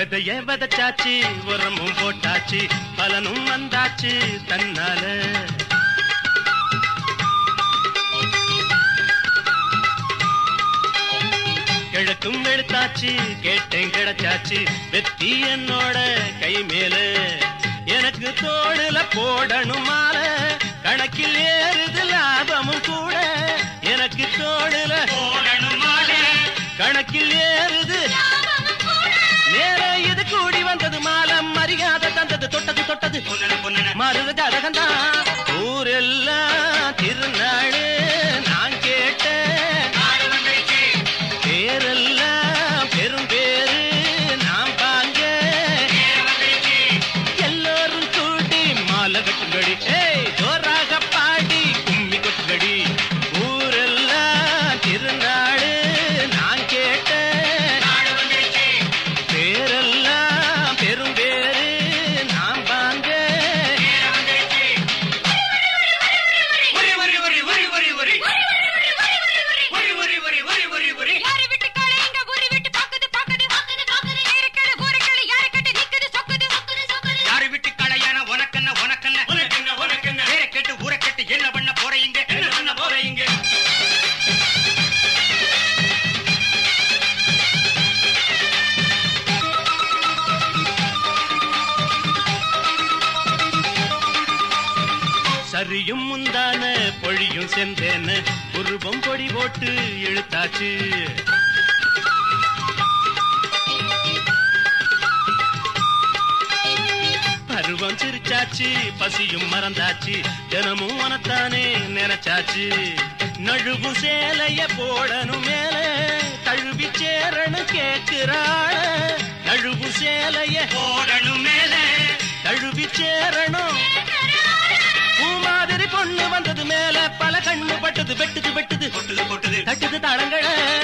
விதைய விதைச்சாச்சு உரமும் போட்டாச்சு பலனும் வந்தாச்சு தன்னால கிழக்கும் வெளுத்தாச்சு கேட்டேன் கிடைச்சாச்சு வெத்தி என்னோட கை மேல எனக்கு தோடுல போடணும் மால கணக்கில் ஏறுது லாபமும் கூட எனக்கு தோடுல போடணும் மாலை கணக்கில் ஏறுது நேர இது கூடி வந்தது மாலம் மரியாதை தந்தது தொட்டது தொட்டது பொன்னன பொன்னன மருது கதகந்தான் ஊரெல்லாம் திருநாடு நான் கேட்டேன் நாடு வந்துருச்சு பேரெல்லாம் பெரும் பேரு நாம் பாங்க நேரம் வந்துருச்சு எல்லோரும் கூடி மாலை கட்டுங்கடி ஏய் ஜோராக பாடி கும்மி கொட்டுங்கடி ஊரெல்லாம் திருநாடு நான் கேட்டேன் நாடு வந்துருச்சு பேரெல்லாம் பெரும் பேரு நாம் பாங்க நேரம் வந்துருச்சு ஒரி ஒரி ஒரி ஒரி ஒரி ஒரி ஒரி ஒரி ஒரி ஒரி ஒரி ஒரி யாரு வீட்டு காளை இங்க ஊரு வீட்டு பாக்குது பாக்குது பாக்குது பாக்குது ஏறுக்களு ஊருக்களு யாரு கட்டு நிக்குது சொக்குது சொக்குது சொக்குது யாரு வீட்டு களையான உனக்கென்ன உனக்கென்ன உனக்கென்ன உனக்கென்ன பேரை கேட்டு ஊரை கேட்டு என்ன பண்ண போறீங்க என்ன பண்ண போறீங்க சரியும் முந்தான பொழியும் செந்தேன்னு உருவம் பொடி போட்டு இழுத்தாச்சு பருவம் சிரிச்சாச்சு பசியும் மறந்தாச்சு தினமும் உனத்தானே நினைச்சாச்சு நழுவும் சேலைய போடணும் மேல தழுவி சேரணும் கேக்குறாள நழுவும் சேலைய போடணும் மேல தழுவி சேரணும் பூ மாதிரி பொண்ணு வந்தது மேல பல கண்ணு பட்டது வெட்டுது வெட்டுது கொட்டுது கொட்டுது தட்டுது தளங்கள